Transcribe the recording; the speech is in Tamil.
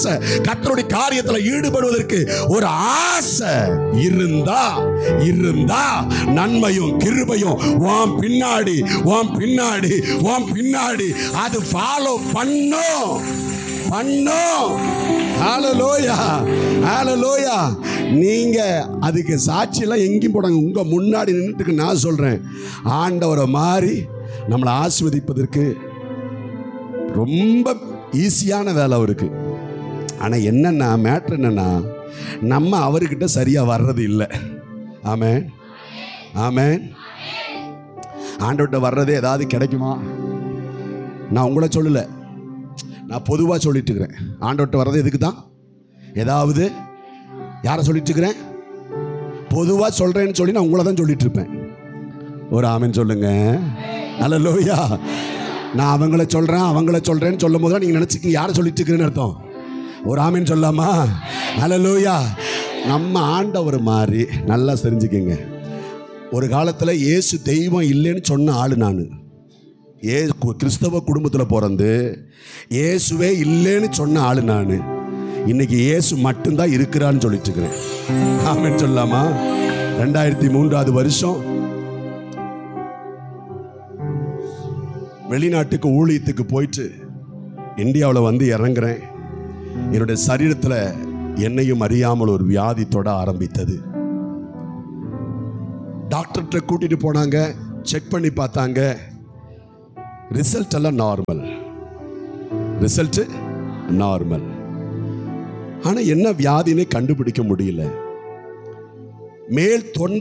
ஆசை கர்த்தருடைய காரியத்துல ஈடுபடுவதற்கு ஒரு ஆசை இருந்தா இருந்தா நன்மையும் கிருபையும் உன் பின்னாடி உன் பின்னாடி உன் பின்னாடி அது ஃபாலோ பண்ணும் பண்ணும் ஹalleluya ஹalleluya நீங்க அதுக்கு சாட்சியெல்லாம் எங்கேயும் போடாங்க உங்க முன்னாடி நின்றுட்டு நான் சொல்றேன் ஆண்டவரை மாறி நம்மளை ஆசீர்வதிப்பதற்கு ரொம்ப ஈஸியான வேலை அவருக்கு ஆனால் என்னென்னா மேட்ரு என்னென்னா நம்ம அவர்கிட்ட சரியாக வர்றது இல்லை ஆமென் ஆமென் ஆண்டவர்கிட்ட வர்றதே ஏதாவது கிடைக்குமா நான் உங்களை சொல்லலை நான் பொதுவாக சொல்லிட்டு இருக்கிறேன் ஆண்டவர்கிட்ட வர்றது எதுக்கு தான் ஏதாவது யாரை சொல்லிட்டு இருக்கிறேன் பொதுவாக சொல்கிறேன்னு சொல்லி நான் உங்களை தான் சொல்லிட்டு இருப்பேன் ஒரு ஆமென் சொல்லுங்க அல்ல நான் அவங்கள சொல்கிறேன் அவங்கள சொல்கிறேன்னு சொல்லும் போது நீங்கள் நினச்சிக்கிங்க யாரை சொல்லிட்டு இருக்கிறேன்னு அர்த்தம் ஒரு ஆமென் சொல்லாமா அல்ல நம்ம ஆண்டவர் மாதிரி நல்லா தெரிஞ்சுக்கங்க ஒரு காலத்தில் இயேசு தெய்வம் இல்லைன்னு சொன்ன ஆள் நான் ஏ கு- கிறிஸ்தவ குடும்பத்தில் பிறந்து இயேசுவே இல்லைன்னு சொன்ன ஆள் நான் இன்னைக்கு இயேசு மட்டும்தான் இருக்கிறான்னு சொல்லிட்டு இருக்கிறேன் ஆமென் சொல்லாமா ரெண்டாயிரத்தி மூன்றாவது வருஷம் வெளிநாட்டுக்கு ஊழியத்துக்கு போயிட்டு இந்தியாவில் வந்து இறங்குறேன் என்னுடைய சரீரத்தில் என்னையும் அறியாமல் ஒரு வியாதி தொட ஆரம்பித்தது டாக்டர்கிட்ட கூட்டிட்டு போனாங்க செக் பண்ணி பார்த்தாங்க ரிசல்ட் எல்லாம் நார்மல் ரிசல்ட் நார்மல் ஆனால் என்ன வியாதினே கண்டுபிடிக்க முடியல மேல் தொண்டை